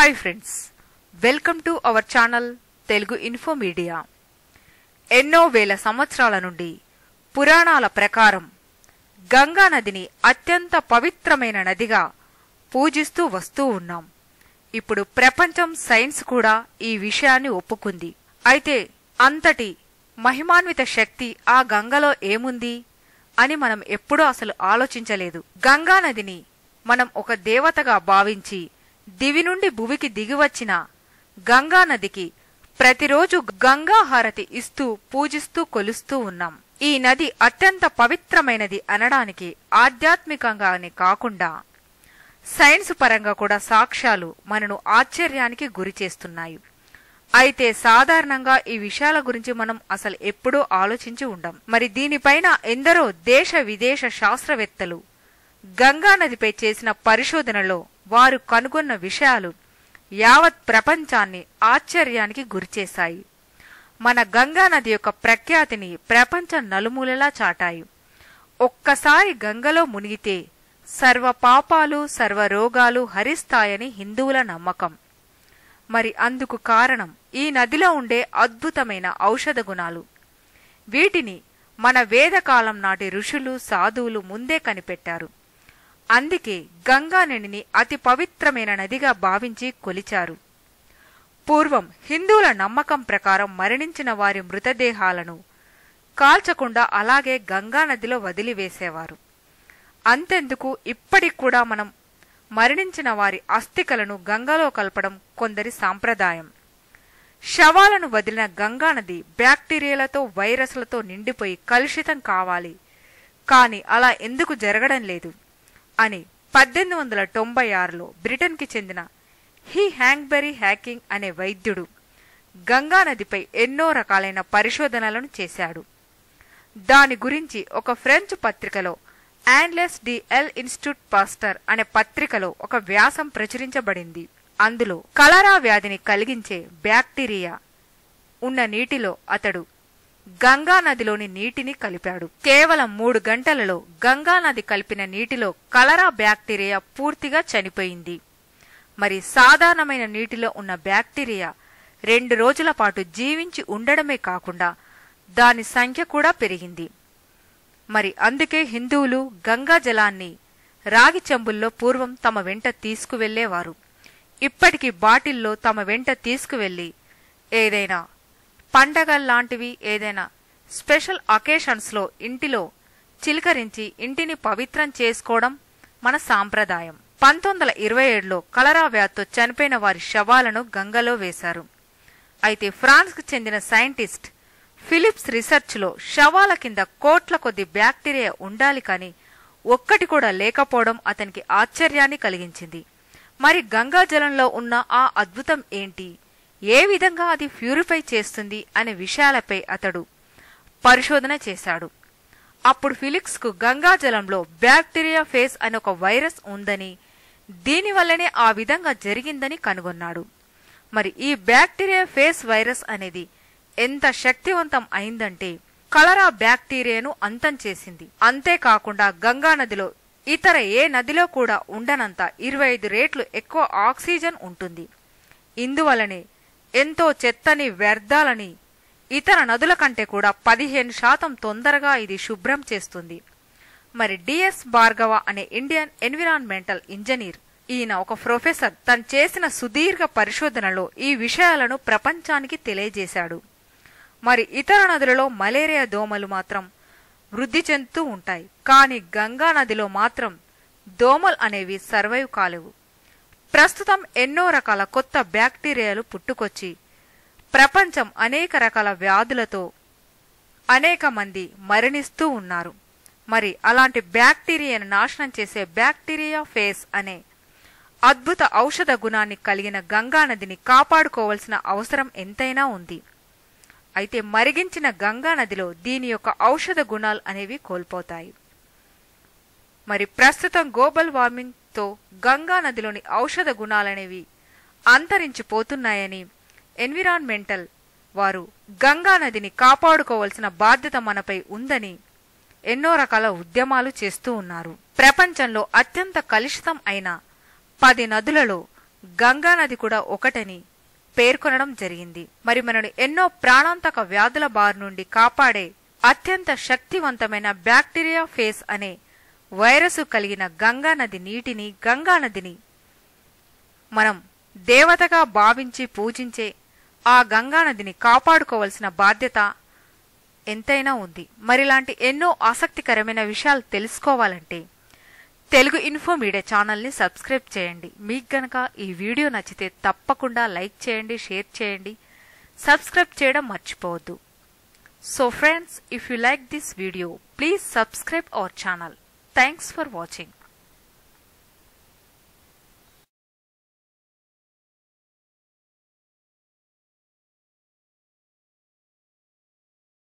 hi friends welcome to our channel Telugu info media ఎన్నో వేల సంవత్సరాల నుండి పురాణాల ప్రకారం గంగా నదిని అత్యంత పవిత్రమైన నదిగా పూజిస్తూ వస్తూ ఉన్నాం ఇప్పుడు ప్రపంచం సైన్స్ కూడా ఈ విషయాన్ని ఒప్పుకుంది అయితే అంతటి మహిమాన్విత శక్తి ఆ గంగలో ఏముంది అని మనం ఎప్పుడూ అసలు ఆలోచించలేదు గంగా నదిని మనం ఒక దేవతగా భావించి దివి నుండి భువికి దిగివచ్చిన గంగా నదికి ప్రతిరోజు గంగా హారతి ఇస్తూ పూజిస్తూ కొలుస్తూ ఉన్నాం ఈ నది అత్యంత పవిత్రమైనది అనడానికి ఆధ్యాత్మికంగానే కాకుండా సైన్స్ పరంగా కూడా సాక్ష్యాలు మనను ఆశ్చర్యానికి గురి చేస్తున్నాయి అయితే సాధారణంగా ఈ విషయాల గురించి మనం అసలు ఎప్పుడూ ఆలోచించి ఉండం మరి దీనిపైన ఎందరో దేశ విదేశ శాస్త్రవేత్తలు గంగా నదిపై చేసిన పరిశోధనలో వారు కనుగొన్న విషయాలు యావత్ ప్రపంచాన్ని ఆశ్చర్యానికి గురిచేశాయి మన గంగా నది యొక్క ప్రఖ్యాతిని ప్రపంచ నలుమూలలా చాటాయి ఒక్కసారి గంగలో మునిగితే సర్వ పాపాలు సర్వ రోగాలు హరిస్తాయని హిందువుల నమ్మకం మరి అందుకు కారణం ఈ నదిలో ఉండే అద్భుతమైన ఔషధ గుణాలు వీటిని మన వేదకాలం నాటి ఋషులు సాధువులు ముందే కనిపెట్టారు అందుకే గంగా నదిని అతి పవిత్రమైన నదిగా భావించి కొలిచారు పూర్వం హిందువుల నమ్మకం ప్రకారం మరణించిన వారి మృతదేహాలను కాల్చకుండా అలాగే గంగా నదిలో వదిలివేసేవారు అంతెందుకు ఇప్పటికి కూడా మనం మరణించిన వారి అస్థికలను గంగలో కలపడం కొందరి సాంప్రదాయం శవాలను వదిలిన గంగానది బ్యాక్టీరియాలతో వైరస్లతో నిండిపోయి కలుషితం కావాలి కాని అలా ఎందుకు జరగడం లేదు అని పద్దెనిమిది వందల తొంభై ఆరులో బ్రిటన్కి చెందిన హీ హ్యాంగ్బెరీ హ్యాకింగ్ అనే వైద్యుడు గంగానదిపై ఎన్నో రకాలైన పరిశోధనలను చేశాడు దాని గురించి ఒక ఫ్రెంచ్ పత్రికలో Annales de l institute Pasteur అనే పత్రికలో ఒక వ్యాసం ప్రచురించబడింది అందులో కలరా వ్యాధిని కలిగించే బ్యాక్టీరియా ఉన్న నీటిలో అతడు గంగా నదిలోని నీటిని కలిపాడు కేవలం మూడు గంటలలో గంగా నది కలిపిన నీటిలో కలరా బ్యాక్టీరియా పూర్తిగా చనిపోయింది మరి సాధారణమైన నీటిలో ఉన్న బ్యాక్టీరియా రెండు రోజుల పాటు జీవించి ఉండడమే కాకుండా దాని సంఖ్య కూడా పెరిగింది మరి అందుకే హిందువులు గంగా జలాన్ని రాగి చెంబుల్లో పూర్వం తమ వెంట తీసుకువెళ్లేవారు ఇప్పటికి బాటిల్లో తమ వెంట తీసుకువెళ్లి ఏదైనా పండగల్లాంటివి ఏదైనా స్పెషల్ అకేషన్స్లో ఇంటిలో చిలకరించి ఇంటిని పవిత్రం చేసుకోవడం మన సాంప్రదాయం పంతొమ్మిది వందల ఇరవై ఏడులో కలరా వ్యాధితో చనిపోయిన వారి శవాలను గంగలో వేశారు అయితే ఫ్రాన్స్కు చెందిన సైంటిస్ట్ ఫిలిప్స్ రీసెర్చ్లో శవాల కింద కోట్ల కొద్ది బ్యాక్టీరియా ఉండాలి కానీ ఒక్కటి కూడా లేకపోవడం అతనికి ఆశ్చర్యాన్ని కలిగించింది మరి గంగా జలంలో ఉన్న ఆ అద్భుతం ఏంటి ఏ విధంగా అది ప్యూరిఫై చేస్తుంది అనే విషయాలపై అతడు పరిశోధన చేశాడు అప్పుడు ఫిలిక్స్కు గంగా జలంలో బ్యాక్టీరియా ఫేస్ అనే ఒక వైరస్ ఉందని దీనివల్లనే ఆ విధంగా జరిగిందని కనుగొన్నాడు మరి ఈ బ్యాక్టీరియా ఫేస్ వైరస్ అనేది ఎంత శక్తివంతం అయిందంటే కలరా బ్యాక్టీరియాను అంతం చేసింది అంతేకాకుండా గంగా నదిలో ఇతర ఏ నదిలో కూడా ఉండనంత ఇరవై ఐదు రేట్లు ఎక్కువ ఆక్సిజన్ ఉంటుంది ఇందువలనే ఎంతో చెత్తని వ్యర్థాలని ఇతర నదుల కంటే కూడా పదిహేను శాతం తొందరగా ఇది శుభ్రం చేస్తుంది మరి డిఎస్ భార్గవ అనే ఇండియన్ ఎన్విరాన్మెంటల్ ఇంజనీర్ ఈయన ఒక ప్రొఫెసర్ తను చేసిన సుదీర్ఘ పరిశోధనలో ఈ విషయాలను ప్రపంచానికి తెలియజేశాడు మరి ఇతర నదులలో మలేరియా దోమలు మాత్రం వృద్ధి చెందుతూ ఉంటాయి కానీ గంగా నదిలో మాత్రం దోమలు అనేవి సర్వైవ్ కాలేవు ప్రస్తుతం ఎన్నో రకాల కొత్త బ్యాక్టీరియాలు పుట్టుకొచ్చి ప్రపంచం అనేక రకాల వ్యాధులతో అనేక మంది మరణిస్తూ ఉన్నారు మరి అలాంటి బ్యాక్టీరియాను నాశనం చేసే బ్యాక్టీరియా ఫేస్ అనే అద్భుత ఔషధ గుణాన్ని కలిగిన గంగా నదిని కాపాడుకోవాల్సిన అవసరం ఎంతైనా ఉంది అయితే మరిగించిన గంగా నదిలో దీని యొక్క ఔషధ గుణాలు అనేవి కోల్పోతాయి మరి ప్రస్తుతం గ్లోబల్ వార్మింగ్తో గంగా నదిలోని ఔషధ గుణాలనేవి అంతరించిపోతున్నాయని ఎన్విరాన్మెంటల్ వారు గంగా నదిని కాపాడుకోవాల్సిన బాధ్యత మనపై ఉందని ఎన్నో రకాల ఉద్యమాలు చేస్తూ ఉన్నారు ప్రపంచంలో అత్యంత కలుషితం అయిన పది నదులలో గంగా నది కూడా ఒకటని పేర్కొనడం జరిగింది మరి మనను ఎన్నో ప్రాణాంతక వ్యాధుల బారి నుండి కాపాడే అత్యంత శక్తివంతమైన బ్యాక్టీరియా ఫేస్ అనే వైరస్ కలిగిన గంగా నది నీటిని గంగా నదిని మనం దేవతగా భావించి పూజించే ఆ గంగా నదిని కాపాడుకోవలసిన బాధ్యత ఎంతైనా ఉంది మరిలాంటి ఎన్నో ఆసక్తికరమైన విషయాలు తెలుసుకోవాలంటే తెలుగు ఇన్ఫో మీడియా ఛానల్ని సబ్స్క్రైబ్ చేయండి మీకు గనక ఈ వీడియో నచ్చితే తప్పకుండా లైక్ చేయండి షేర్ చేయండి సబ్స్క్రైబ్ చేయడం మర్చిపోవద్దు so friends if you like this video please subscribe our channel thanks for watching